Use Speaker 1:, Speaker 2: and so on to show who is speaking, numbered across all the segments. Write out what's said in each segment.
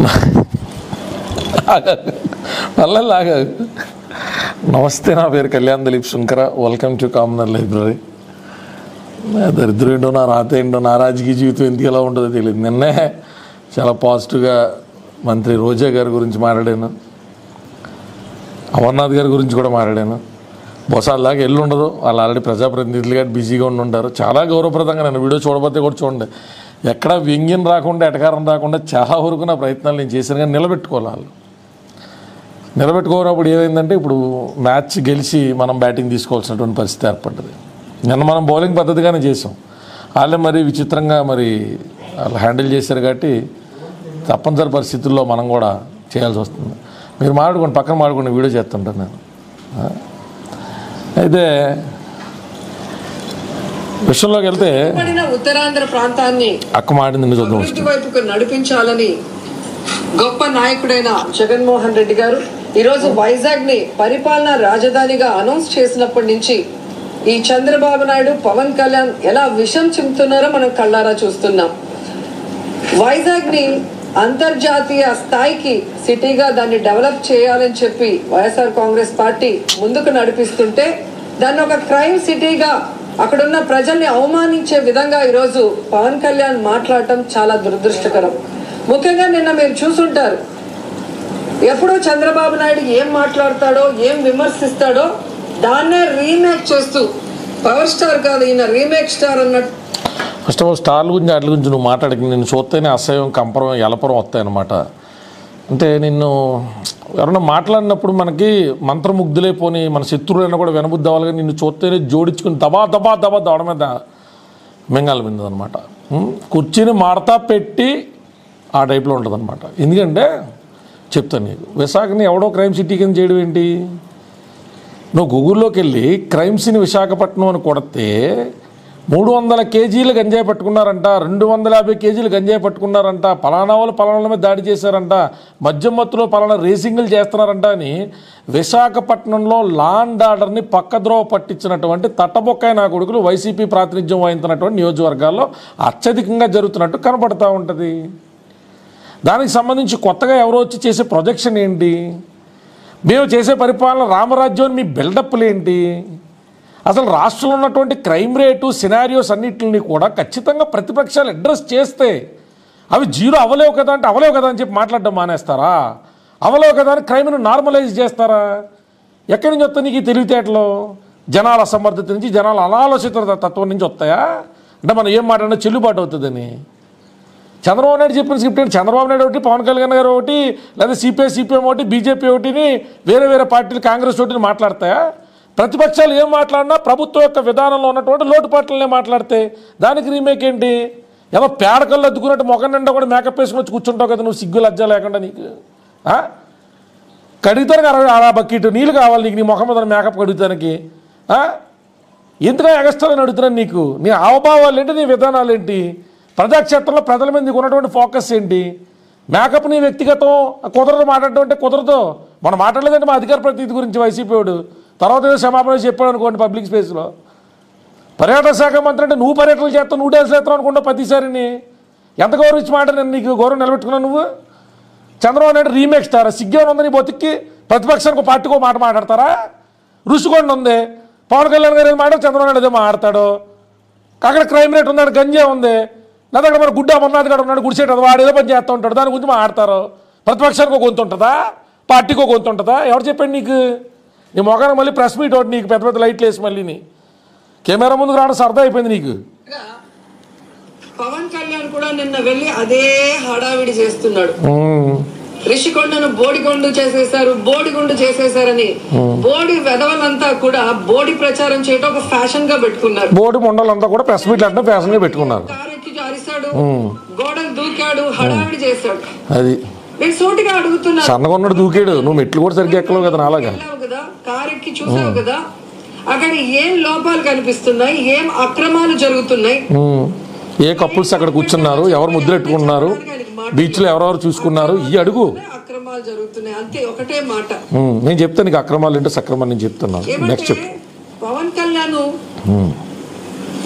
Speaker 1: మళ్ళీ లాగా నమస్తే నా పేరు Kalyan Dilip Shankara welcome to commoner library నా దరిద్రం ఏంటో నా రాత ఏంటో నా రాజకీయ జీవితం ఎందుకు ఎలా ఉంటుందో తెలియదు నిన్నే చాలా పాజిటివ్గా మంత్రి రోజా గారి గురించి మాట్లాడాను అమర్నాథ్ గారి గురించి కూడా మాట్లాడాను బహుశా అలాగే ఎల్లు ఉండదు వాళ్ళు ఆల్రెడీ ప్రజాప్రతినిధులుగా బిజీగా ఉండి ఉంటారు చాలా గౌరవప్రదంగా నేను వీడియో చూడబోతే కూడా చూడండి ఎక్కడ వ్యంగ్యం రాకుండా ఎటకారం రాకుండా చాలా వరకు నా ప్రయత్నాలు నేను చేశాను కానీ నిలబెట్టుకోవాలి వాళ్ళు నిలబెట్టుకోనప్పుడు ఏమైందంటే ఇప్పుడు మ్యాచ్ గెలిచి మనం బ్యాటింగ్ తీసుకోవాల్సినటువంటి పరిస్థితి ఏర్పడ్డది నిన్న మనం బౌలింగ్ పద్ధతిగానే చేసాం వాళ్ళే మరి విచిత్రంగా మరి వాళ్ళు హ్యాండిల్ చేశారు కాబట్టి తప్పనిసరి పరిస్థితుల్లో మనం కూడా చేయాల్సి వస్తుంది మీరు మాట్లాడుకోండి పక్కన మాట్లాడుకోండి వీడియో చేస్తుంటాను నేను ఆ? అయితే విషయంలోకి వెళ్తే
Speaker 2: పడిన ఉత్తరాంధ్ర ప్రాంతాన్ని
Speaker 1: అక్క మాడింది నిన్ను చూద్దాం
Speaker 2: అభివృద్ధి వైపుకు నడిపించాలని గొప్ప నాయకుడైన జగన్మోహన్ రెడ్డి గారు ఈరోజు వైజాగ్ ని పరిపాలనా రాజధానిగా అనౌన్స్ చేసినప్పటి నుంచి ఈ చంద్రబాబు నాయుడు పవన్ కళ్యాణ్ ఎలా విషం చిమ్ముతున్నారో మనం కళ్ళారా చూస్తున్నాం వైజాగ్ ని అంతర్జాతీయ స్థాయికి సిటీగా దాన్ని డెవలప్ చేయాలని చెప్పి వైఎస్ఆర్ కాంగ్రెస్ పార్టీ ముందుకు నడిపిస్తుంటే దాన్ని ఒక క్రైమ్ సిటీగా అక్కడున్న ప్రజల్ని అవమానించే విధంగా ఈరోజు పవన్ కళ్యాణ్ మాట్లాడటం చాలా దురదృష్టకరం ముఖ్యంగా నిన్న మీరు చూసుంటారు ఎప్పుడూ చంద్రబాబు నాయుడు ఏం మాట్లాడతాడో ఏం విమర్శిస్తాడో దాన్నే రీమేక్ చేస్తూ పవర్ స్టార్ కాదు ఈయన రీమేక్ స్టార్ అన్నట్టు
Speaker 1: ఫస్ట్ ఆఫ్ ఆల్ స్టార్ల గురించి వాటి గురించి నువ్వు మాట్లాడక నేను చూస్తేనే అసహ్యం కంపరం ఎలపరం వస్తాయన్నమాట అంటే నిన్ను ఎవరన్నా మాట్లాడినప్పుడు మనకి మంత్రముగ్ధులైపోని మన శత్రువులైనా కూడా వినబుద్ధి అవ్వాలి కానీ నిన్ను చూస్తేనే జోడించుకుని దబా దబా దబా దవడ మీద మింగాల మీద అనమాట కుర్చీని మాడతా పెట్టి ఆ టైప్లో ఉంటుంది అనమాట ఎందుకంటే చెప్తాను నీకు విశాఖని ఎవడో క్రైమ్ సిటీ కింద చేయడం ఏంటి నువ్వు గూగుల్లోకి వెళ్ళి క్రైమ్ సీన్ విశాఖపట్నం అని కొడితే మూడు వందల కేజీలు గంజాయి పట్టుకున్నారంట రెండు వందల యాభై కేజీలు గంజాయి పట్టుకున్నారంట పలానా వాళ్ళు పలానా మీద దాడి చేశారంట మద్యం మత్తులో పలానా రేసింగ్లు చేస్తున్నారంట అని విశాఖపట్నంలో లాండ్ ఆర్డర్ని పక్కద్రోవ పట్టించినటువంటి తట్టబొక్కాయ నా కొడుకులు వైసీపీ ప్రాతినిధ్యం వహించినటువంటి నియోజకవర్గాల్లో అత్యధికంగా జరుగుతున్నట్టు కనపడతా ఉంటుంది దానికి సంబంధించి కొత్తగా ఎవరో వచ్చి చేసే ప్రొజెక్షన్ ఏంటి మేము చేసే పరిపాలన రామరాజ్యం అని మీ బిల్డప్లు ఏంటి అసలు రాష్ట్రంలో ఉన్నటువంటి క్రైమ్ రేటు సినారియోస్ అన్నిటిని కూడా ఖచ్చితంగా ప్రతిపక్షాలు అడ్రస్ చేస్తే అవి జీరో అవ్వలేవు కదా అంటే అవ్వలేవు కదా అని చెప్పి మాట్లాడడం మానేస్తారా అవ్వలేవు కదా అని క్రైమ్ను నార్మలైజ్ చేస్తారా ఎక్కడి నుంచి వస్తాయి నీకు ఈ తెలివితేటలు జనాల అసమర్థత నుంచి జనాల అనాలోచిత తత్వం నుంచి వస్తాయా అంటే మనం ఏం మాట్లాడినా చెల్లుబాటు అవుతుందని చంద్రబాబు నాయుడు చెప్పిన స్క్రిప్ట్ ఏంటి చంద్రబాబు నాయుడు ఒకటి పవన్ కళ్యాణ్ గారు ఒకటి లేదా సిపిఐ సిపిఎం ఒకటి బీజేపీ ఒకటిని వేరే వేరే పార్టీలు కాంగ్రెస్ ఒకటిని మాట్లాడతాయా ప్రతిపక్షాలు ఏం మాట్లాడినా ప్రభుత్వం యొక్క విధానంలో ఉన్నటువంటి లోటుపాట్లనే మాట్లాడితే దానికి రీమేక్ ఏంటి ఏదో పేడకల్లో అద్దుకున్నట్టు మొఖం నిండా కూడా మేకప్ వేసుకుని వచ్చి కూర్చుంటావు కదా నువ్వు సిగ్గు లజ్జ లేకుండా నీకు ఆ? కడుగుతానికి అరవై అలా బకెట్ నీళ్ళు కావాలి నీకు నీ ముఖం మీద మేకప్ కడుగుతానికి ఆ? ఎందుకని ఎగస్ట్రాలని అడుగుతున్నాను నీకు నీ హావభావాలు ఏంటి నీ విధానాలు ఏంటి ప్రజాక్షేత్రంలో ప్రజల మీద నీకు ఉన్నటువంటి ఫోకస్ ఏంటి మేకప్ నీ వ్యక్తిగతం కుదరదు మాట్లాడడం అంటే కుదరదు మనం మాట్లాడలేదంటే మా అధికార ప్రతినిధి గురించి వైసీపీ వాడు తర్వాత ఏదో క్షమాపణ చెప్పాడు అనుకోండి పబ్లిక్ స్పేస్లో పర్యాటక శాఖ మంత్రి అంటే నువ్వు పర్యటనలు చేస్తావు నువ్వు డ్యాన్స్ చేస్తావు అనుకుంటా ప్రతిసారిని ఎంత గౌరవించి మాట నేను నీకు గౌరవం నిలబెట్టుకున్నావు నువ్వు చంద్రబాబు నాయుడు రీమేక్ స్టార్ సిగ్గేమని ఉంది నీ బతికి ప్రతిపక్షానికి ఒక పార్టీకి ఒక మాట మాట్లాడతారా రుసుకోండి ఉంది పవన్ కళ్యాణ్ గారు ఏదో మాట చంద్రబాబు నాయుడు ఏదో మాట్లాడతాడు అక్కడ క్రైమ్ రేట్ ఉందాడు గంజే ఉంది లేదా అక్కడ మన గుడ్డ అమర్నాథ్ గారు ఉన్నాడు గుడిసేటది వాడు ఏదో పని చేస్తూ ఉంటాడు దాని గురించి మాట్లాడతారు ప్రతిపక్షానికి ఒక గొంతు ఉంటుందా పార్టీకి ఒక గొంతు ఉంటుందా ఎవరు చెప్పండి నీకు నీ మొఖానికి మళ్ళీ ప్రెస్ మీట్ ఒకటి నీకు పెద్ద పెద్ద లైట్లు వేసి మళ్ళీని కెమెరా ముందుకు రావడం సరదా అయిపోయింది నీకు
Speaker 2: పవన్ కళ్యాణ్ కూడా నిన్న వెళ్ళి అదే హడావిడి చేస్తున్నాడు
Speaker 1: ఉమ్.
Speaker 2: రిషికొండను బోడికొండు చేసేశారు బోడిగుండు చేసేశారని బోడి వెధవలంతా కూడా బోడి ప్రచారం చేయటం ఒక ఫ్యాషన్ గా పెట్టుకున్నారు
Speaker 1: బోర్డు మొండలంతా కూడా ప్రెస్ మీట్లు అంటే ఫ్యాషన్గా పెట్టుకున్నారు
Speaker 2: కారెక్కి అరిశాడు గోడలు దూకాడు హడావిడి చేశాడు
Speaker 1: అది
Speaker 2: నేను సూటిగా అడుగుతున్నాను
Speaker 1: సన్నగా ఉన్నాడు దూకాడు నువ్వు మెట్లు కూడా సరిగ్గా ఎక్కలేవు కదా నాలాగా
Speaker 2: వెళ్ళావు కదా కారెక్కి చూసావు కదా అక్కడ ఏం లోపాలు కనిపిస్తున్నాయి ఏం అక్రమాలు జరుగుతున్నాయి
Speaker 1: ఉమ్. ఏ కపుల్స్ అక్కడ కూర్చున్నారు ఎవరు ముద్రెట్టుకుంటున్నారు బీచ్లో ఎవరెవరు చూసుకున్నారు ఈ అడుగు
Speaker 2: అక్రమాలు జరుగుతున్నాయి అంతే ఒకటే మాట
Speaker 1: ఉమ్, నేను చెప్తాను నీకు అక్రమాలు ఏంటో సక్రమాలు నేను చెప్తున్నాను
Speaker 2: ఏమంటే
Speaker 1: నెక్స్ట్ చెప్పు
Speaker 2: పవన్ కళ్యాణ్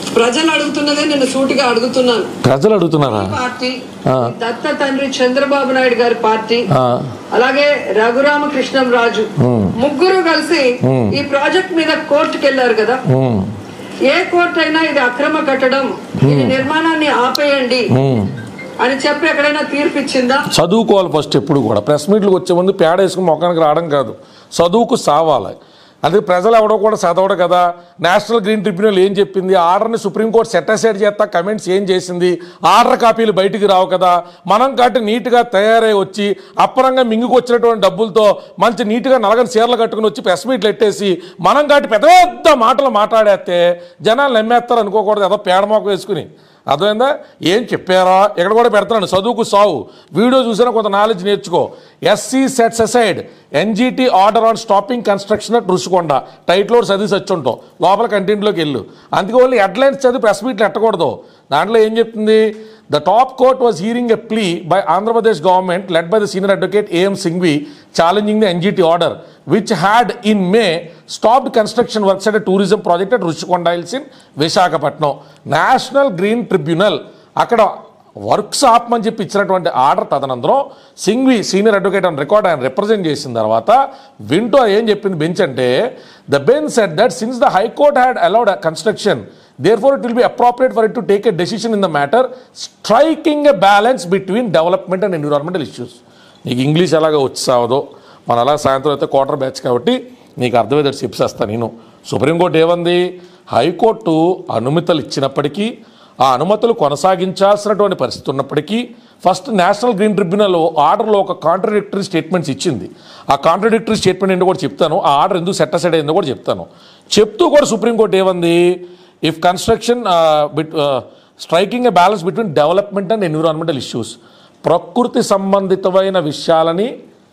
Speaker 2: ప్రజలు అడుగుతున్నదే నేను సూటిగా అడుగుతున్నాను
Speaker 1: ప్రజలు అడుగుతున్నారా
Speaker 2: పార్టీ
Speaker 1: ఆ.
Speaker 2: దత్త తండ్రి చంద్రబాబు నాయుడు గారి పార్టీ
Speaker 1: ఆ,
Speaker 2: అలాగే రఘురామకృష్ణం రాజు ముగ్గురు కలిసి ఈ ప్రాజెక్ట్ మీద కోర్టుకు వెళ్లారు కదా
Speaker 1: ఉమ్,
Speaker 2: ఏ కోర్టు అయినా ఇది అక్రమ కట్టడం ఈ నిర్మాణాన్ని ఆపేయండి
Speaker 1: ఉమ్.
Speaker 2: అని చెప్పి ఎక్కడైనా తీర్పు ఇచ్చిందా
Speaker 1: చదువుకోవాలి ఫస్ట్ ఎప్పుడు కూడా ప్రెస్ మీట్లకు వచ్చే ముందు పేడ వేసుకుని మొఖానికి రావడం కాదు చదువుకు సావాలి అదే ప్రజలు ఎవడో కూడా చదవడు కదా నేషనల్ గ్రీన్ ట్రిబ్యునల్ ఏం చెప్పింది ఆర్డర్ని సుప్రీంకోర్టు సెటసైడ్ చేస్తా కమెంట్స్ ఏం చేసింది ఆర్డర్ కాపీలు బయటికి రావు కదా మనం కాబట్టి నీట్గా తయారై వచ్చి అప్పరంగా మింగుకు వచ్చినటువంటి డబ్బులతో మంచి నీట్గా నలగని చీరలు కట్టుకుని వచ్చి ప్రెస్ మీట్లు ఎట్టేసి మనం కాబట్టి పెద్ద పెద్ద మాటలు మాట్లాడేస్తే జనాలు నమ్మేస్తారు అనుకోకూడదు ఏదో పేడమోక వేసుకుని అర్థమైందా ఏం చెప్పారా ఇక్కడ కూడా పెడతాను చదువుకు సావు వీడియో చూసినా కొంత నాలెడ్జ్ నేర్చుకో SC sets aside NGT order on stopping construction at Rushikonda టైట్లో చదివి సచ్చుంటావు లోపల కంటెంట్లోకి వెళ్ళు అందుకే ఓన్లీ హెడ్లైన్స్ చదివి ప్రెస్ మీట్లు ఎట్టకూడదు దాంట్లో ఏం చెప్తుంది the top court was hearing a plea by Andhra Pradesh government led by the senior advocate AM Singhvi challenging the NGT order which had in May stopped construction works at tourism project at Rushikonda hills in Visakhapatnam national green tribunal అక్కడ works ఆపమని చెప్పి ఇచ్చినటువంటి order తదనంతరం Singhvi senior advocate అని record ఆయన represent చేసిన తర్వాత వింటూ ఏం చెప్పింది బెంచ్ అంటే the bench said that since the high court had allowed construction there for it will be appropriate for it to take a decision in the matter striking a balance between development and environmental issues నీకు English ఎలాగ వచ్చావదో మన అలా సాయంత్రం అయితే quarter batch కాబట్టి నీకు అర్థమయ్యేది చెప్పేస్తాను నేను సుప్రీంకోర్టు ఏమంది హైకోర్టు అనుమతులు ఇచ్చినప్పటికీ ఆ అనుమతులు కొనసాగించాల్సినటువంటి పరిస్థితి ఉన్నప్పటికీ ఫస్ట్ నేషనల్ గ్రీన్ ట్రిబ్యునల్ ఆర్డర్లో ఒక కాంట్రడిక్టరీ స్టేట్మెంట్స్ ఇచ్చింది ఆ కాంట్రడిక్టరీ స్టేట్మెంట్ ఏంటో కూడా చెప్తాను ఆ ఆర్డర్ ఎందుకు సెట్ అసైడ్ అయిందో కూడా చెప్తాను చెప్తూ కూడా సుప్రీంకోర్టు ఏమంది if construction bit striking a balance between development and environmental issues ప్రకృతి సంబంధితమైన విషయాలని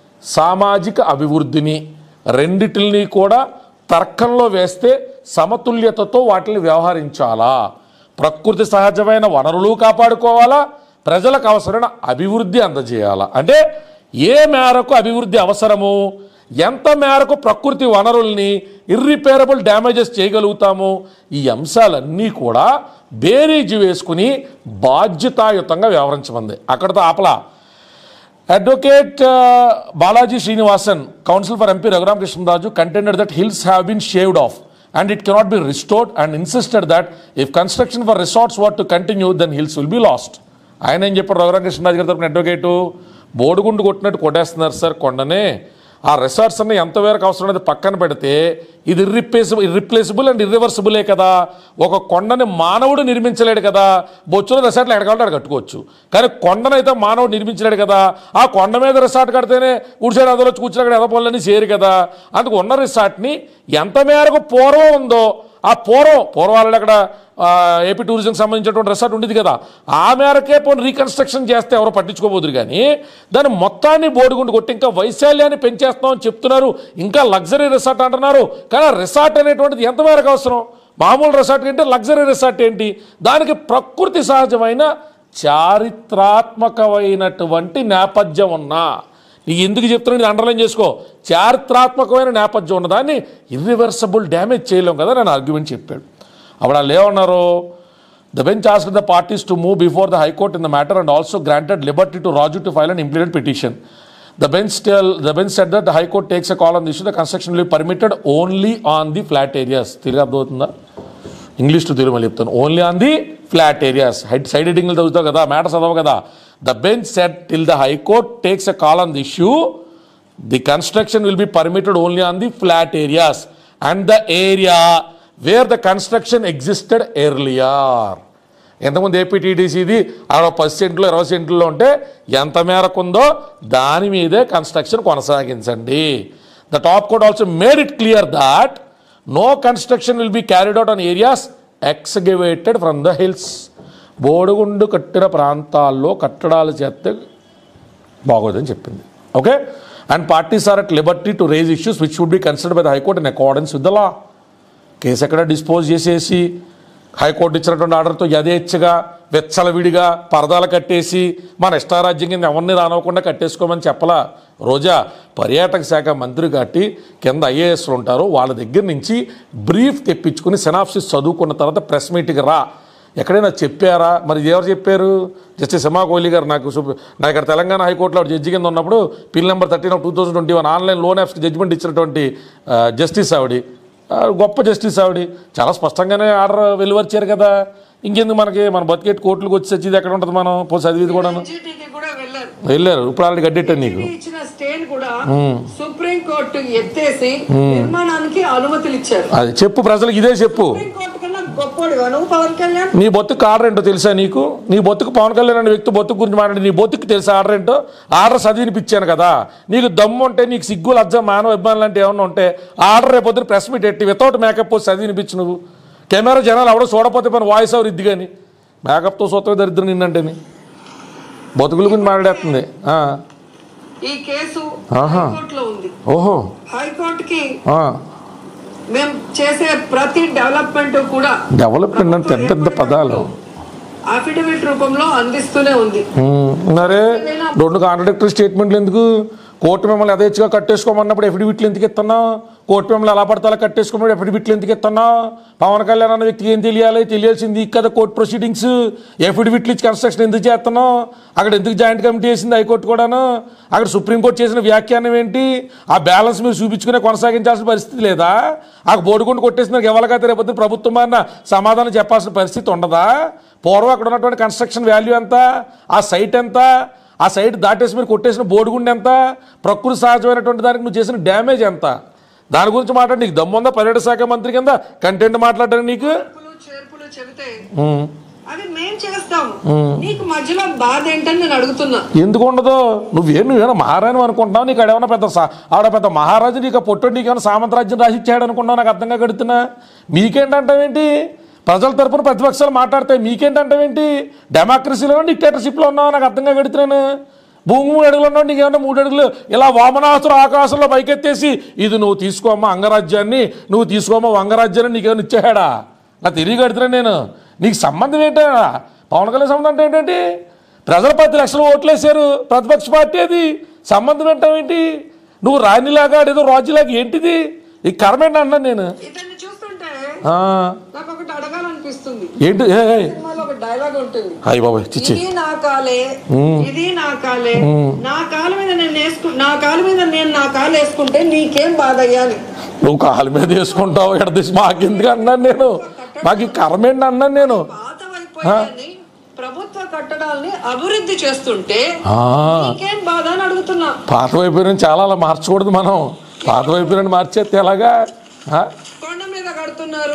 Speaker 1: సామాజిక అభివృద్ధిని రెండిటిని కూడా తర్కంలో వేస్తే సమతుల్యతతో వాటిని వ్యవహరించాలా ప్రకృతి సహజమైన వనరులు కాపాడుకోవాలా ప్రజలకు అవసరమైన అభివృద్ధి అందజేయాలా అంటే ఏ మేరకు అభివృద్ధి అవసరము ఎంత మేరకు ప్రకృతి వనరుల్ని ఇర్రిపేరబుల్ డ్యామేజెస్ చేయగలుగుతాము ఈ అంశాలన్నీ కూడా బేరీజు వేసుకుని బాధ్యతాయుతంగా వ్యవహరించమంది అక్కడతో ఆపలా Advocate uh, Balaji Srinivasan, counsel for MP Raghuram Krishnaraju, contended that hills have been shaved off and it cannot be restored and insisted that if construction for resorts were to continue, then hills will be lost. ఆయన ఏం చెప్పారు రఘురామ కృష్ణరాజు గారి తరపున advocate బోడుగుండు కొట్టినట్టు కొట్టేస్తున్నారు sir కొండనే ఆ resorts అన్ని ఎంతవరకు అవసరం అనేది పక్కన పెడితే ఇది ఇర్రిప్లేసిబుల్ ఇర్రిప్లేసిబుల్ అండ్ ఇర్రివర్సిబులే కదా ఒక కొండని మానవుడు నిర్మించలేడు కదా బొచ్చులో రిసార్ట్లు ఎడకాలంటే అక్కడ కట్టుకోవచ్చు కానీ కొండనైతే మానవుడు నిర్మించలేడు కదా ఆ కొండ మీద రిసార్ట్ కడితేనే ఊడిసైడ్ అదలో వచ్చి కూర్చుని అక్కడ ఎదపొల్లని చేయరు కదా అందుకు ఉన్న రిసార్ట్ని ఎంత మేరకు పూర్వం ఉందో ఆ పూర్వం పూర్వాలలో అక్కడ ఆ, ఏపీ టూరిజంకి సంబంధించినటువంటి రిసార్ట్ ఉండేది కదా ఆ మేరకే పోనీ రీకన్స్ట్రక్షన్ చేస్తే ఎవరో పట్టించుకోబోదురు కానీ దాని మొత్తాన్ని బోడిగుండు కొట్టి ఇంకా వైశాల్యాన్ని పెంచేస్తామని చెప్తున్నారు ఇంకా లగ్జరీ రిసార్ట్ అంటున్నారు కానీ ఆ రిసార్ట్ అనేటువంటిది ఎంత మేరకు అవసరం మామూలు రిసార్ట్ ఏంటి లగ్జరీ రిసార్ట్ ఏంటి దానికి ప్రకృతి సహజమైన చారిత్రాత్మకమైనటువంటి నేపథ్యం ఉన్నా నీకు ఎందుకు చెప్తున్నా ఇది అండర్లైన్ చేసుకో చారిత్రాత్మకమైన నేపథ్యం ఉన్నదాన్ని ఇర్రివర్సబుల్ డ్యామేజ్ చేయలేం కదా నేను ఆర్గ్యుమెంట్ చెప్పాడు అప్పుడు వాళ్ళు ఏమన్నారు the bench ask the parties to move before the high court in the matter and also granted liberty to raise to file and implement petition the bench tell the bench said that the high court takes a call on this the construction will permitted only on the flat areas తిరిగి అర్థమవుతుందా English to Telugu మళ్ళీ చెప్తాను only on the flat areas height side హెడింగ్లు చదువుతావు కదా matter చదవవు కదా the bench said till the high court takes a call on the issue the construction will be permitted only on the flat areas and the area where the construction existed earlier ఎంతమంది ఏపీటీడీసీది అరవై పది సెంట్లు ఇరవై సెంట్లో ఉంటే ఎంత మేరకు ఉందో దాని మీదే కన్స్ట్రక్షన్ కొనసాగించండి the top court also made it clear that no construction will be carried out on areas excavated from the hills బోడుగుండు కట్టిన ప్రాంతాల్లో కట్టడాలు చేస్తే బాగోదని చెప్పింది okay and parties are at liberty to raise issues which would be consider by the high court in accordance with the law case ఎక్కడ dispose చేసేసి high court ఇచ్చినటువంటి ఆర్డర్తో యథేచ్ఛగా వెచ్చలవిడిగా పరదాలు కట్టేసి మన ఇష్టారాజ్యం కింద ఎవరిని రానివ్వకుండా కట్టేసుకోమని చెప్పలా రోజా పర్యాటక శాఖ మంత్రి కాబట్టి కింద ఐఏఎస్లు ఉంటారు వాళ్ళ దగ్గర నుంచి బ్రీఫ్ తెప్పించుకుని సెనాప్సిస్ చదువుకున్న తర్వాత ప్రెస్ మీట్కి రా ఎక్కడైనా చెప్పారా మరి ఎవరు చెప్పారు జస్టిస్ సిమా కోహ్లీ గారు నాకు సుప్- నాకు ఇక్కడ తెలంగాణ హైకోర్టులో ఆవిడ జడ్జి కింద ఉన్నప్పుడు PIL number thirteen of two thousand twenty one online loan యాప్స్కి జడ్జిమెంట్ ఇచ్చినటువంటి ఆ, జస్టిస్ ఆవిడ ఆ, గొప్ప జస్టిస్ ఆవిడ చాలా స్పష్టంగానే ఆర్డర్ వెలువరిచారు కదా ఇంకెందుకు మనకి మన బతికేట్ కోర్టులకు వచ్చి చచ్చేది ఎక్కడ ఉంటుంది మనం పో చదివేది కూడాను
Speaker 2: ఎన్జిటికి కూడా వెళ్ళారు
Speaker 1: వెళ్ళారు ఇప్పుడు ఆల్రెడీ గడ్డెట్టాను నీకు
Speaker 2: ఇచ్చిన స్టేన్ కూడా సుప్రీం కోర్టు ఎత్తేసి నిర్మాణానికి అనుమతులు ఇచ్చారు
Speaker 1: అది చెప్పు ప్రజలకు ఇదే చెప్పు
Speaker 2: సుప్రీం కోర్టు కన్నా గొప్పోడివా నువ్వు పవన్ కళ్యాణ్
Speaker 1: నీ బొత్తుకు ఆర్డర్ ఏంటో తెలుసా నీకు నీ బొత్తుకు పవన్ కళ్యాణ్ అనే వ్యక్తి బొత్తుకు గురించి మాట్లాడి నీ బొత్తుకు తెలుసా ఆర్డర్ ఏంటో ఆర్డర్ చదివినిపించాను కదా నీకు దమ్ము ఉంటే నీకు సిగ్గు లజ్జ మానవ అభిమానులు అంటే ఏమన్నా ఉంటే ఆర్డర్ రేపు పొద్దున ప్రెస్ మీట్ ఎట్టి వితౌట్ మేకప్ పోసి చదివినిపించు నువ్వు కెమెరా జనాలు ఎవడో చూడపోతే పని వాయిస్ ఓవర్ ఇద్ది కానీ మేకప్తో సొత్తమే దరిద్రం నిన్నంటేని బతుకుల గురించి మాట్లాడేస్తుంది ఆ.
Speaker 2: ఈ కేసు
Speaker 1: ఆహా.
Speaker 2: హైకోర్టులో ఉంది
Speaker 1: ఓహో
Speaker 2: హైకోర్టుకి
Speaker 1: ఆ.
Speaker 2: మేము చేసే ప్రతి డెవలప్మెంట్ కూడా
Speaker 1: డెవలప్మెంట్ అంటే పెద్ద పెద్ద పదాలు
Speaker 2: అఫిడవిట్ రూపంలో అందిస్తూనే ఉంది
Speaker 1: ఉమ్, మరే రెండు కాంట్రడిక్టరీ స్టేట్మెంట్లు ఎందుకు కోర్టు మిమ్మల్ని యథేచ్ఛగా కట్టేసుకోమన్నప్పుడు ఎఫిడవిట్లు ఎందుకు ఇస్తున్నావు కోర్టు మిమ్మల్ని ఎలా పడతా అలా కట్టేసుకోమన్నప్పుడు ఎఫిడవిట్లు ఎందుకు ఇస్తున్నావు పవన్ కళ్యాణ్ అన్న వ్యక్తికి ఏం తెలియాలి తెలియాల్సింది ఈ కదా కోర్టు ప్రొసీడింగ్స్ ఎఫిడవిట్లు ఇచ్చి కన్స్ట్రక్షన్ ఎందుకు చేస్తున్నావు అక్కడ ఎందుకు జాయింట్ కమిటీ వేసింది హైకోర్టు కూడాను అక్కడ సుప్రీంకోర్టు చేసిన వ్యాఖ్యానం ఏంటి ఆ బ్యాలెన్స్ మీరు చూపించుకునే కొనసాగించాల్సిన పరిస్థితి లేదా ఆ బోర్డుకుంటూ కొట్టేసిన ఎవరికైతే రేపొద్దు ప్రభుత్వం అన్న సమాధానం చెప్పాల్సిన పరిస్థితి ఉండదా పూర్వం అక్కడ ఉన్నటువంటి కన్స్ట్రక్షన్ వాల్యూ ఎంత ఆ సైట్ ఎంత ఆ సైట్ దాటేసి మీరు కొట్టేసిన బోర్డుగుండి ఎంత ప్రకృతి సహజమైనటువంటి దానికి నువ్వు చేసిన డ్యామేజ్ ఎంత దాని గురించి మాట్లాడి నీకు దమ్ముందా పర్యాటక శాఖ మంత్రి కింద కంటెంట్ మాట్లాడడానికి నీకు
Speaker 2: మార్పులు చేర్పులు చెబితే అవి మేం చేస్తాం నీకు మధ్యలో బాధ ఏంటని నేను అడుగుతున్నా
Speaker 1: ఎందుకు ఉండదు నువ్వేం నువ్వేనా మహారాణి అనుకుంటున్నావు నీకు ఆడేమన్నా పెద్ద సా- ఆవిడ పెద్ద మహారాజు నీకు పొట్టు నీకేమైనా సామంతరాజ్యం రాసి ఇచ్చాడు అనుకుంటున్నావు నాకు అర్థంగా కడుతున్నా మీకేంటంటావేంటి ప్రజల తరపున ప్రతిపక్షాలు మాట్లాడతాయి మీకేంటంటావేంటి డెమోక్రసీలో డిక్టేటర్షిప్లో ఉన్నావు నాకు అర్థంగా కడుతున్నాను భూమి మూడు అడుగులు ఉన్నావు నీకేమన్నా మూడు అడుగులు ఇలా వామనాసురు ఆకాశంలో పైకెత్తేసి ఇది నువ్వు తీసుకోమ్మా అంగరాజ్యాన్ని నువ్వు తీసుకోమ్మా వంగరాజ్యాన్ని నీకేమైనా ఇచ్చేహాడా నాకు తిరిగి కడుతున్నాను నేను నీకు సంబంధం ఏంటా పవన్ కళ్యాణ్ సంబంధం అంటే ఏంటంటే ప్రజలు పది లక్షలు ఓట్లేశారు ప్రతిపక్ష పార్టీ అది సంబంధం ఏంటి నువ్వు రాణిలాగా ఏదో రాజులాగా ఏంటిది ఈ కర్మేంటి అన్నాను నేను
Speaker 2: ఇతన్ని చూస్తుంటే
Speaker 1: ఆ,
Speaker 2: నాకు ఒకటి అడగాలనిపిస్తుంది
Speaker 1: ఏంటి ఏ, ఏ,
Speaker 2: సినిమాలో ఒక డైలాగ్ ఉంటుంది
Speaker 1: అయ్య బాబాయ్ చిచ్చి
Speaker 2: ఇది నా కాలే ఇది నా కాలే నా కాలు మీద నేను వేసుకు నా కాలు మీద నేను నా కాలు వేసుకుంటే నీకేం బాధ అయ్యాలి
Speaker 1: నువ్వు కాలు మీద వేసుకుంటావు ఎడదీసి మాకెందుకు అన్నాను నేను మాకు ఈ కర్మేంటి అన్నాను నేను
Speaker 2: పాతవైపోయాయని ప్రభుత్వ కట్టడాల్ని అభివృద్ధి చేస్తుంటే
Speaker 1: ఆ,
Speaker 2: నీకేం బాధ అని అడుగుతున్నా
Speaker 1: పాత వైపు చాలా అలా మార్చకూడదు మనం పాత వైపు మార్చేస్తే ఎలాగా ఆ?
Speaker 2: కొండ మీద కడుతున్నారు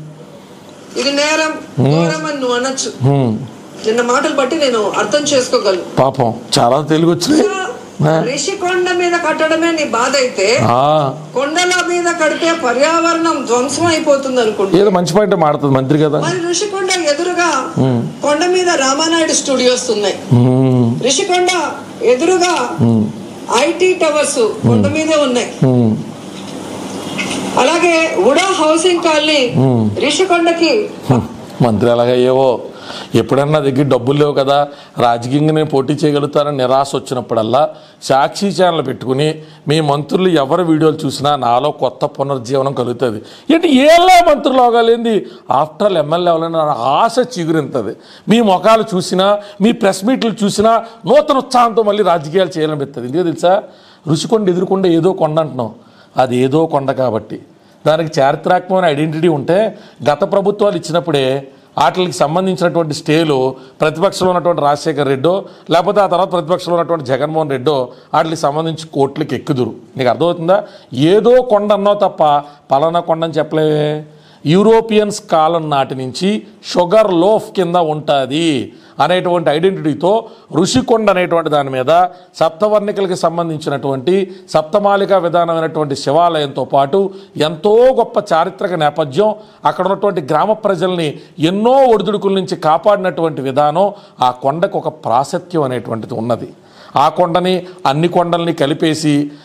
Speaker 2: ఇది నేరం ఘోరం అని నువ్వు అనొచ్చు
Speaker 1: ఉమ్,
Speaker 2: నిన్న మాటలు బట్టి నేను అర్థం చేసుకోగలను
Speaker 1: పాపం చాలా తెలుగు వచ్చినాయి ఆ,
Speaker 2: రిషి కొండ మీద కట్టడమే నీ బాధ అయితే
Speaker 1: ఆ,
Speaker 2: కొండల మీద కడితే పర్యావరణం ధ్వంసం అయిపోతుంది అనుకుంటా
Speaker 1: ఏదో మంచి పాయింట్ మాడుతుంది మంత్రి కదా
Speaker 2: మరి ఋషికొండ ఎదురుగా కొండ మీద రామానాయుడు స్టూడియోస్ ఉన్నాయి
Speaker 1: ఉమ్,
Speaker 2: ఋషికొండ ఎదురుగా ఐటీ టవర్స్ కొండ మీదే ఉన్నాయి
Speaker 1: ఉమ్.
Speaker 2: అలాగే ఉడా హౌసింగ్ కాలనీ ఋషికొండకి
Speaker 1: మంత్రి ఎలాగయ్యేవో ఎప్పుడన్నా నా దగ్గర డబ్బులు లేవు కదా రాజకీయంగా నేను పోటీ చేయగలుగుతానని నిరాశ వచ్చినప్పుడల్లా సాక్షి ఛానల్ పెట్టుకుని మీ మంత్రులు ఎవరి వీడియోలు చూసినా నాలో కొత్త పునర్జీవనం కలుగుతుంది ఏంటి ఏళ్ళ మంత్రులు అవగాలేంది ఆఫ్టర్ ఆల్ ఎమ్మెల్యే అవ్వాలని నా ఆశ చిగురింతుంది మీ ముఖాలు చూసినా మీ ప్రెస్ మీట్లు చూసినా నూతన ఉత్సాహంతో మళ్ళీ రాజకీయాలు చేయాలనిపిస్తుంది ఎందుకో తెలుసా రుచికొండ ఎదురుకొండ ఏదో కొండ అంటున్నాం అది ఏదో కొండ కాబట్టి దానికి చారిత్రాత్మకమైన ఐడెంటిటీ ఉంటే గత ప్రభుత్వాలు ఇచ్చినప్పుడే వాటికి సంబంధించినటువంటి స్టేలు ప్రతిపక్షంలో ఉన్నటువంటి రాజశేఖర్ రెడ్డో లేకపోతే ఆ తర్వాత ప్రతిపక్షంలో ఉన్నటువంటి జగన్మోహన్ రెడ్డో వాటికి సంబంధించి కోర్టులకు ఎక్కుదురు నీకు అర్థమవుతుందా ఏదో కొండ అన్నావు తప్ప పలానా కొండ అని చెప్పలేవే యూరోపియన్స్ కాలం నాటి నుంచి షుగర్ లోఫ్ కింద ఉంటుంది అనేటువంటి ఐడెంటిటీతో ఋషికొండ అనేటువంటి దాని మీద సప్తవర్ణికలకి సంబంధించినటువంటి సప్తమాలిక విధానమైనటువంటి శివాలయంతో పాటు ఎంతో గొప్ప చారిత్రక నేపథ్యం అక్కడ ఉన్నటువంటి గ్రామ ప్రజల్ని ఎన్నో ఒడిదుడుకుల నుంచి కాపాడినటువంటి విధానం ఆ కొండకు ఒక ప్రాశస్త్యం అనేటువంటిది ఉన్నది ఆ కొండని అన్ని కొండల్ని కలిపేసి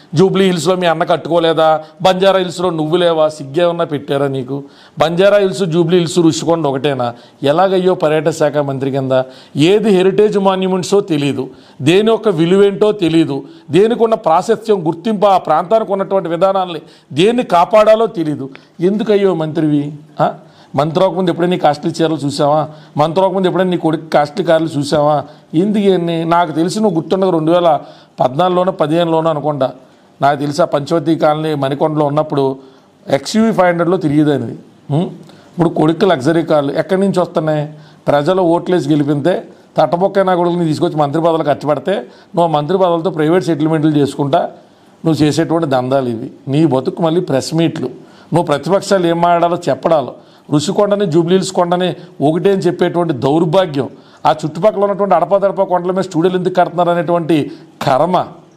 Speaker 1: జూబ్లీ హిల్స్లో మీ అన్న కట్టుకోలేదా బంజారా హిల్స్లో నువ్వు లేవా సిగ్గేమన్నా పెట్టారా నీకు బంజారా హిల్స్ జూబ్లీ హిల్స్ రుషికొండ ఒకటేనా ఎలాగయ్యో పర్యాటక శాఖ మంత్రి కింద ఏది హెరిటేజ్ మాన్యుమెంట్సో తెలియదు దేని యొక్క విలువేంటో తెలియదు దేనికి ఉన్న ప్రాశస్త్యం గుర్తింపు ఆ ప్రాంతానికి ఉన్నటువంటి విధానాల్ని దేన్ని కాపాడాలో తెలియదు ఎందుకయ్యో మంత్రివి ఆ? మంత్రి ముందు ఎప్పుడైనా నీ కాస్ట్లీ చీరలు చూసావా మంత్రి ముందు ఎప్పుడైనా నీ కొడుకు కాస్ట్లీ కార్లు చూసావా ఎందుకు ఇవన్నీ నాకు తెలిసి నువ్వు గుర్తుండగా రెండు వేల పద్నాలుగులోనో పదిహేనులోనో అనుకుంటా నాకు తెలిసి ఆ పంచవతి కాలనీ మణికొండలో ఉన్నప్పుడు ఎక్స్యూవీ ఫైవ్ హండ్రెడ్లో తిరిగేదానిది ఉం? ఇప్పుడు కొడుకు లగ్జరీ కార్లు ఎక్కడి నుంచి వస్తున్నాయి ప్రజలు ఓట్లేసి గెలిపితే తట్టబొక్కైనా కొడుకుని తీసుకొచ్చి మంత్రి పదవులు ఖర్చు పెడితే నువ్వు ఆ మంత్రి పదవులతో ప్రైవేట్ సెటిల్మెంట్లు చేసుకుంటా నువ్వు చేసేటువంటి దందాలు ఇవి నీ బతుకు మళ్ళీ ప్రెస్ మీట్లు నువ్వు ప్రతిపక్షాలు ఏం మాట్లాడాలో చెప్పడాలో ఋషికొండని జూబ్లీల్స్ కొండని ఒకటే అని చెప్పేటువంటి దౌర్భాగ్యం ఆ చుట్టుపక్కల ఉన్నటువంటి అడపదడప కొండల మీద స్టూడియోలు ఎందుకు కడుతున్నారు అనేటువంటి కర్మ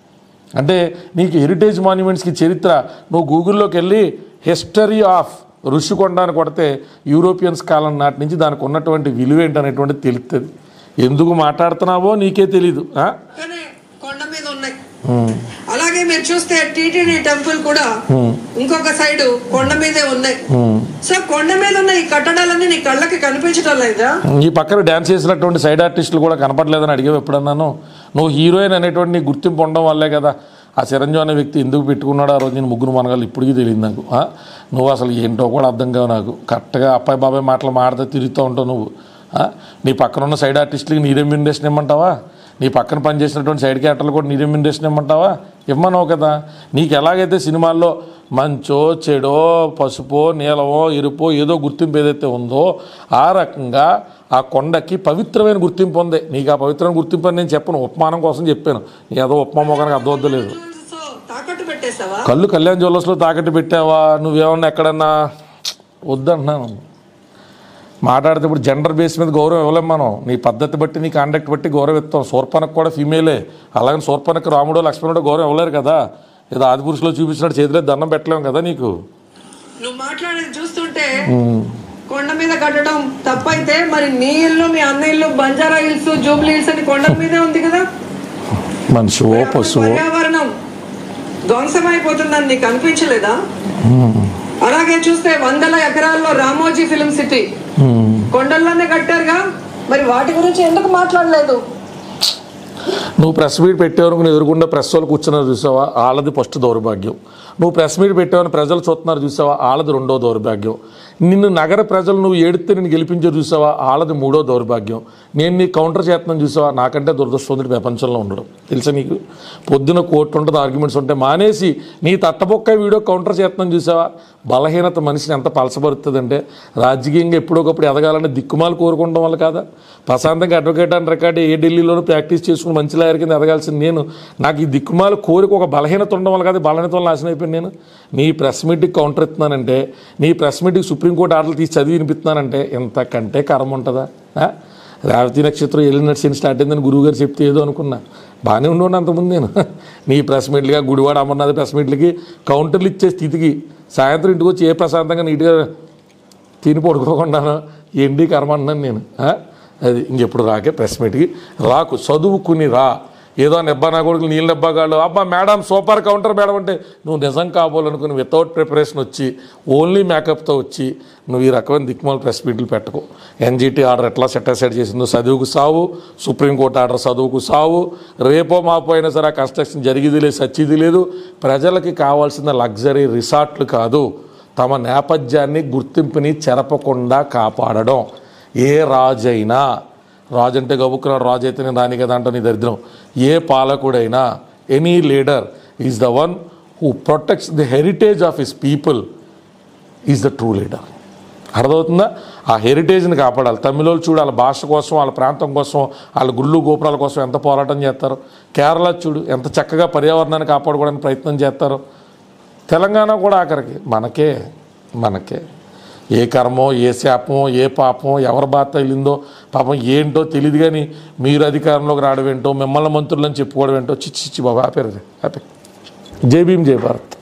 Speaker 1: అంటే నీకు హెరిటేజ్ మాన్యుమెంట్స్కి చరిత్ర నువ్వు గూగుల్లోకి వెళ్ళి హిస్టరీ ఆఫ్ ఋషికొండ అని కొడితే యూరోపియన్స్ కాలం నాటి నుంచి దానికి ఉన్నటువంటి విలువ ఏంటనేటువంటిది తెలుస్తుంది ఎందుకు మాట్లాడుతున్నావో నీకే తెలీదు ఆ?
Speaker 2: కానీ కొండ మీద ఉన్నాయి అలాగే మీరు చూస్తే టీటీడీ టెంపుల్ కూడా ఇంకొక సైడ్ కొండ మీదే ఉన్నాయి సో కొండ మీద ఉన్న ఈ కట్టడాలన్నీ నీ కళ్ళకి కనిపించడం లేదా
Speaker 1: ఈ పక్కన డ్యాన్స్ చేసినటువంటి సైడ్ ఆర్టిస్టులు కూడా కనపడలేదని అడిగావు ఎప్పుడన్నాను నువ్వు హీరోయిన్ అనేటువంటి నీ గుర్తింపు ఉండడం వల్లే కదా ఆ చిరంజీవి అనే వ్యక్తి ఎందుకు పెట్టుకున్నాడు ఆ రోజు నేను ముగ్గురు మనగాళ్ళు ఇప్పటికీ తెలియదు నాకు ఆ? నువ్వు అసలు ఏంటో కూడా అర్థం కావు నాకు కరెక్ట్గా అప్పాయి బాబాయ్ మాటలు మాడితే తిరుగుతూ ఉంటావు నువ్వు ఆ? నీ పక్కన ఉన్న సైడ్ ఆర్టిస్టులకి నీ రెమ్యూనరేషన్ ఇమ్మంటావా నీ పక్కన పనిచేసినటువంటి సైడ్ క్యారెక్టర్లు కూడా నీ రెమ్యూనరేషన్ ఇమ్మంటావా ఇవ్వమన్నావు కదా నీకు ఎలాగైతే సినిమాల్లో మంచో చెడో పసుపో నీలమో ఎరుపో ఏదో గుర్తింపు ఏదైతే ఉందో ఆ రకంగా ఆ కొండకి పవిత్రమైన గుర్తింపు ఉంది నీకు ఆ పవిత్రమైన గుర్తింపు అని నేను చెప్పను ఉపమానం కోసం చెప్పాను ఏదో ఉపమా మొగానికి అర్థం వద్దలేదు
Speaker 2: సో తాకట్టు పెట్టేసావా
Speaker 1: కళ్ళు కళ్యాణ్ జ్యువెలర్స్లో తాకట్టు పెట్టావా నువ్వేమన్నా ఎక్కడన్నా వద్దంటున్నాను మాట్లాడితే ఇప్పుడు జెండర్ బేస్ మీద గౌరవం ఇవ్వలేం మనం నీ పద్ధతి బట్టి నీ కాండక్ట్ బట్టి గౌరవం ఇస్తాం శూర్పణకు కూడా ఫీమేలే అలాగని శూర్పణకు రాముడో లక్ష్మణుడో గౌరవం ఇవ్వలేరు కదా ఏదో ఆది పురుషులో చూపించినట్టు చేతిలో దండం పెట్టలేము కదా నీకు
Speaker 2: నువ్వు మాట్లాడేది చూస్తుంటే కొండ మీద కట్టడం తప్పైతే మరి నీ ఇల్లు మీ అన్న ఇల్లు బంజారా హిల్స్ జూబ్లీ హిల్స్ అని కొండ మీదే ఉంది కదా
Speaker 1: మనిషి ఓ పశువు
Speaker 2: పర్యావరణం ధ్వంసమైపోతుందని నీకు అనిపించలేదా అలాగే చూస్తే వందల ఎకరాల్లో రామోజీ ఫిల్మ్ సిటీ కొండల్లోనే కట్టారుగా మరి వాటి గురించి ఎందుకు మాట్లాడలేదు
Speaker 1: నువ్వు ప్రెస్ మీట్ పెట్టేవరకు నువ్వు ఎదురుకుండా ప్రెస్ వాళ్ళు కూర్చున్నారు చూసావా వాళ్ళది ఫస్ట్ దౌర్భాగ్యం నువ్వు ప్రెస్ మీట్ పెట్టావని ప్రజలు చూస్తున్నారు చూసావా వాళ్ళది రెండో దౌర్భాగ్యం నిన్ను నగర ప్రజలు నువ్వు ఏడితే నేను గెలిపించారు చూసావా వాళ్ళది మూడో దౌర్భాగ్యం నేను నీ కౌంటర్ చేస్తున్నాను చూసావా నాకంటే దురదృష్టవంతుడు ప్రపంచంలో ఉండడం తెలుసా నీకు పొద్దున కోర్టు ఉంటుంది ఆర్గ్యుమెంట్స్ ఉంటే మానేసి నీ తట్టబొక్క వీడియో కౌంటర్ చేస్తున్నాను చూసావా బలహీనత మనిషిని ఎంత పలసపరుతుందంటే రాజకీయంగా ఎప్పుడొకప్పుడు ఎదగాలని దిక్కుమాలు కోరుకోవడం వల్ల కాదా ప్రశాంతంగా అడ్వకేట్ అని రికార్డు ఏ ఢిల్లీలోనూ ప్రాక్టీస్ చేసుకుని మంచి లాయర్ కింద ఎదగాల్సింది నేను నాకు ఈ దిక్కుమాలు కోరిక ఒక బలహీనత ఉండడం వల్ల కాదు బలహీనత వల్ల నాశనం అయిపోయాను నేను నీ ప్రెస్ మీట్కి కౌంటర్ ఇస్తున్నానంటే నీ ప్రెస్ మీట్కి సుప్రీంకోర్టు ఆర్డర్లు తీసి చదివి వినిపిస్తున్నానంటే ఎంతకంటే కరం ఉంటుందా ఆ? రేవతి నక్షత్రం ఎల్లినట్టు సీన్ స్టార్ట్ అయిందని గురువు గారు చెప్తే ఏదో అనుకున్నా బాగానే ఉండవు అంతకుముందు నేను నీ ప్రెస్ మీట్లుగా గుడివాడ అమర్నాథ్ ప్రెస్ మీట్లకి కౌంటర్లు ఇచ్చే స్థితికి సాయంత్రం ఇంటికి వచ్చి ఏ ప్రశాంతంగా నీట్గా తిని పడుకోకుండాను ఎండి కర్మ అన్నాను నేను ఆ? అది ఇంకెప్పుడు రాకే ప్రెస్ మీట్కి రాకు చదువుకుని రా ఏదో నెబ్బా నా కొడుకులు నీళ్ళ నెబ్బాగాళ్ళు అబ్బా మేడం సూపర్ కౌంటర్ మేడం అంటే నువ్వు నిజం కాబోలనుకుని వితౌట్ ప్రిపరేషన్ వచ్చి ఓన్లీ మేకప్తో వచ్చి నువ్వు ఈ రకమైన దిక్మాల ప్రెస్ మీట్లు పెట్టుకో ఎన్జిటి ఆర్డర్ ఎట్లా సెటిసైడ్ చేసిందో చదువుకు సావు సుప్రీంకోర్టు ఆర్డర్ చదువుకు సావు రేపో మాపో అయినా సరే ఆ కన్స్ట్రక్షన్ జరిగేది లేదు సచ్చేది లేదు ప్రజలకి కావాల్సిన లగ్జరీ రిసార్ట్లు కాదు తమ నేపథ్యాన్ని గుర్తింపుని చెరపకుండా కాపాడడం ఏ రాజైనా రాజు అంటే గబుక్కున్నాడు రాజు అయితే నేను రాని కదా అంటూ నీ దరిద్రం ఏ పాలకుడైనా any leader is the one who protects the heritage of his people is the true leader అర్థమవుతుందా ఆ హెరిటేజ్ని కాపాడాలి తమిళోళ్ళు చూడు వాళ్ళ భాష కోసం వాళ్ళ ప్రాంతం కోసం వాళ్ళ గుళ్ళు గోపురాల కోసం ఎంత పోరాటం చేస్తారు కేరళ చూడు ఎంత చక్కగా పర్యావరణాన్ని కాపాడుకోవడానికి ప్రయత్నం చేస్తారు తెలంగాణ కూడా ఆఖరికి మనకే మనకే ఏ కర్మో ఏ శాపమో ఏ పాపమో ఎవరి బాధ తగిలిందో పాపం ఏంటో తెలియదు కానీ మీరు అధికారంలోకి రావడం ఏంటో మిమ్మల్ని మంత్రులని చెప్పుకోవడం ఏంటో చిచ్చి చిచ్చి బాబా ఆపేరు ఆపే జై భీమ్ జై భారత్